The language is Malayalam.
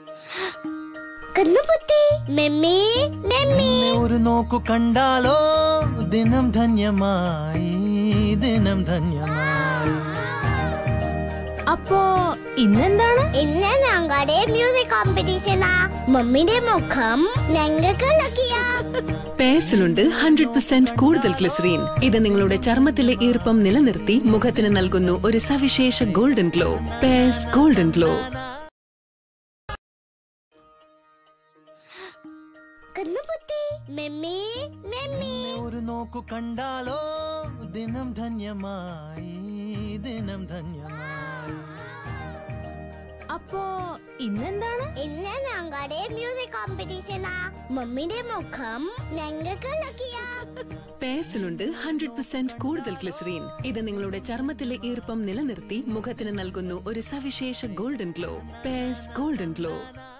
കണ്ണുപൊത്തി മെമ്മി മെമ്മി നിന്നെ ഒരു നോക്കു കണ്ടാലോ ദിനം ധന്യമായി ദിനം ധന്യമായി അപ്പോ ഇന്നെന്താണ് ഇന്ന് ഞങ്ങളുടെ മ്യൂസിക് കോമ്പറ്റീഷനാ മമ്മിന്റെ മുഖം ഞങ്ങൾക്ക് ലക്കിയ പേഴ്സിലുണ്ട് ഹൺഡ്രഡ് പെർസെന്റ് കൂടുതൽ ഗ്ലിസറീൻ ഇത് നിങ്ങളുടെ ചർമ്മത്തിലെ ഈർപ്പം നിലനിർത്തി മുഖത്തിന് നൽകുന്നു ഒരു സവിശേഷ golden glow Pears golden glow കണ്ണുപൊത്തി മെമ്മി മെമ്മി നിന്നെ ഒരു നോക്കു കണ്ടാലോ ദിനം ധന്യമായി ദിനം ധന്യമായി അപ്പോ ഇന്നെന്താണ് ഇന്ന് ഞങ്ങളുടെ മ്യൂസിക് കോമ്പറ്റീഷനാ മമ്മിന്റെ മുഖം ഞങ്ങൾക്ക് ലക്കിയ പേഴ്സിലുണ്ട് ഹൺഡ്രഡ് പെർസെന്റ് കൂടുതൽ ഗ്ലിസറീൻ ഇത് നിങ്ങളുടെ ചർമ്മത്തിലെ ഈർപ്പം നിലനിർത്തി മുഖത്തിന് നൽകുന്നു ഒരു സവിശേഷ golden glow Pears golden glow